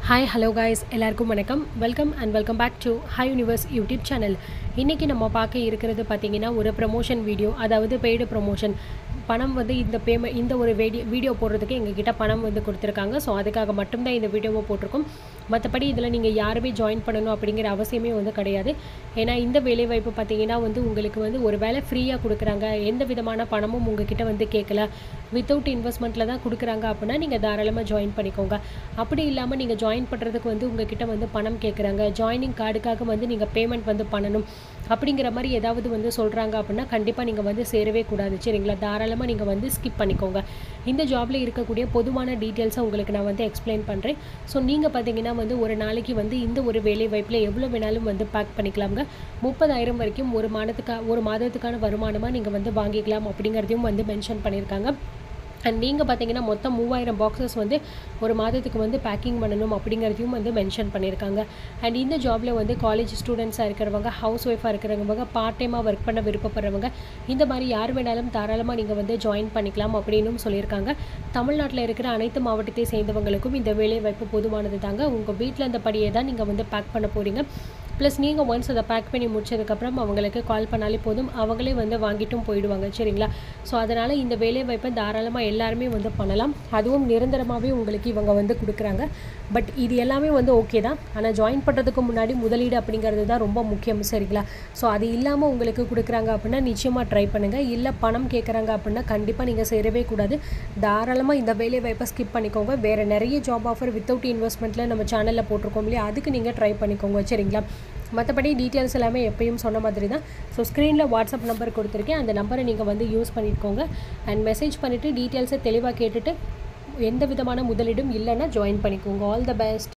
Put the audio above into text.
hi hello guys எல்லாருக்கும் வணக்கம் welcome and welcome back to hi universe YouTube channel இன்றைக்கி நம்ம பார்க்க இருக்கிறது பார்த்தீங்கன்னா ஒரு ப்ரமோஷன் வீடியோ அதாவது பெய்டு ப்ரமோஷன் பணம் வந்து இந்த பேமெண்ட் இந்த ஒரு வீடியோ வீடியோ போடுறதுக்கு எங்ககிட்ட பணம் வந்து கொடுத்துருக்காங்க ஸோ அதுக்காக மட்டும்தான் இந்த வீடியோவை போட்டிருக்கோம் மற்றபடி இதில் நீங்கள் யாருமே ஜாயின் பண்ணணும் அப்படிங்கிற அவசியமே வந்து கிடையாது ஏன்னா இந்த வேலைவாய்ப்பு பார்த்தீங்கன்னா வந்து உங்களுக்கு வந்து ஒரு வேலை ஃப்ரீயாக கொடுக்குறாங்க எந்த விதமான பணமும் உங்ககிட்ட வந்து கேட்கல வித்தவுட் இன்வெஸ்ட்மெண்ட்டில் தான் கொடுக்குறாங்க அப்படின்னா நீங்கள் தாராளமாக ஜாயின் பண்ணிக்கோங்க அப்படி இல்லாமல் நீங்கள் ஜாயின் பண்ணுறதுக்கு வந்து உங்ககிட்ட வந்து பணம் கேட்குறாங்க ஜாயினிங் கார்டுக்காக வந்து நீங்கள் பேமெண்ட் வந்து பண்ணணும் அப்படிங்கிற மாதிரி ஏதாவது வந்து சொல்கிறாங்க அப்படின்னா கண்டிப்பாக நீங்கள் வந்து சேரவே கூடாது சரிங்களா தாராளமாக நீங்கள் வந்து ஸ்கிப் பண்ணிக்கோங்க இந்த ஜாபில் இருக்கக்கூடிய பொதுவான டீட்டெயில்ஸை உங்களுக்கு நான் வந்து எக்ஸ்பிளைன் பண்ணுறேன் ஸோ நீங்கள் பார்த்தீங்கன்னா வந்து ஒரு நாளைக்கு வந்து இந்த ஒரு வேலை வாய்ப்பில் எவ்வளோ வேணாலும் வந்து பேக் பண்ணிக்கலாம்ங்க முப்பதாயிரம் வரைக்கும் ஒரு மாதத்துக்கா ஒரு மாதத்துக்கான வருமானமாக நீங்கள் வந்து வாங்கிக்கலாம் அப்படிங்கிறதையும் வந்து மென்ஷன் பண்ணியிருக்காங்க அண்ட் நீங்கள் பார்த்தீங்கன்னா மொத்தம் மூவாயிரம் பாக்ஸஸ் வந்து ஒரு மாதத்துக்கு வந்து பேக்கிங் பண்ணணும் அப்படிங்கிறதையும் வந்து மென்ஷன் பண்ணியிருக்காங்க அண்ட் இந்த ஜாபில் வந்து காலேஜ் ஸ்டூடெண்ட்ஸாக இருக்கிறவங்க ஹவுஸ் ஒய்ஃபாக இருக்கிறவங்க பார்ட் டைமாக ஒர்க் பண்ண விருப்பப்படுறவங்க இந்த மாதிரி யார் வேணாலும் தாராளமாக நீங்கள் வந்து ஜாயின் பண்ணிக்கலாம் அப்படின்னும் சொல்லியிருக்காங்க தமிழ்நாட்டில் இருக்கிற அனைத்து மாவட்டத்தை சேர்ந்தவங்களுக்கும் இந்த வேலை வாய்ப்பு பொதுவானது தாங்க உங்கள் வீட்டில் இருந்த படியே தான் நீங்கள் வந்து பேக் பண்ண போகிறீங்க ப்ளஸ் நீங்கள் ஒன்ஸ் அதை பேக் பண்ணி முடிச்சதுக்கப்புறம் அவங்களுக்கு கால் பண்ணாலே போதும் அவங்களே வந்து வாங்கிட்டும் போயிடுவாங்க சரிங்களா ஸோ அதனால் இந்த வேலை வாய்ப்பை தாராளமாக எல்லாருமே வந்து பண்ணலாம் அதுவும் நிரந்தரமாகவே உங்களுக்கு இவங்க வந்து கொடுக்குறாங்க பட் இது எல்லாமே வந்து ஓகே தான் ஆனால் ஜாயின் பண்ணுறதுக்கு முன்னாடி முதலீடு அப்படிங்கிறது தான் ரொம்ப முக்கியம் சரிங்களா ஸோ அது இல்லாமல் உங்களுக்கு கொடுக்குறாங்க அப்படின்னா நிச்சயமாக ட்ரை பண்ணுங்கள் இல்லை பணம் கேட்குறாங்க அப்படின்னா கண்டிப்பாக நீங்கள் சேரவே கூடாது தாராளமாக இந்த வேலை வாய்ப்பை ஸ்கிப் பண்ணிக்கோங்க வேறு நிறைய ஜாப் ஆஃபர் வித்தவுட் இன்வெஸ்ட்மெண்ட்டில் நம்ம சேனலில் போட்டிருக்கோம் இல்லையா அதுக்கு நீங்கள் ட்ரை பண்ணிக்கோங்க சரிங்களா மற்றபடி டீட்டெயில்ஸ் எல்லாமே எப்பயும் சொன்ன மாதிரி தான் ஸோ ஸ்க்ரீனில் வாட்ஸ்அப் நம்பர் கொடுத்துருக்கேன் அந்த நம்பரை நீங்கள் வந்து யூஸ் பண்ணிக்கோங்க அண்ட் மெசேஜ் பண்ணிவிட்டு டீட்டெயில்ஸை தெளிவாக கேட்டுட்டு எந்த விதமான முதலீடும் இல்லைன்னா ஜாயின் பண்ணிக்கோங்க ஆல் த பெஸ்ட்